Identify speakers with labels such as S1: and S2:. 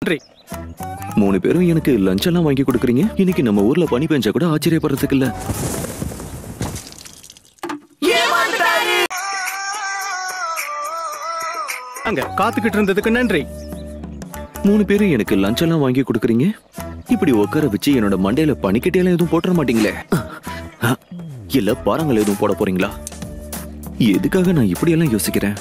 S1: நன்றி
S2: மூணு பேரும் எனக்கு லஞ்ச் எல்லாம் வாங்கி கொடுக்குறீங்க இன்னைக்கு நம்ம ஊர்ல பனி பெஞ்சா கூட ஆச்சரியப்படுறதுக்கு இல்ல
S1: அங்க காத்துக்கிட்டு இருந்ததுக்கு நன்றி
S2: மூணு பேரும் எனக்கு லஞ்ச் எல்லாம் வாங்கி கொடுக்குறீங்க இப்படி உட்கார வச்சு என்னோட மண்டையில பனிக்கட்டியெல்லாம் எதுவும் போட்டுற மாட்டீங்களே அ, இல்ல பாறாங்கல் எதுவும் போட போறீங்களா எதுக்காக நான் இப்படி எல்லாம் யோசிக்கிறேன்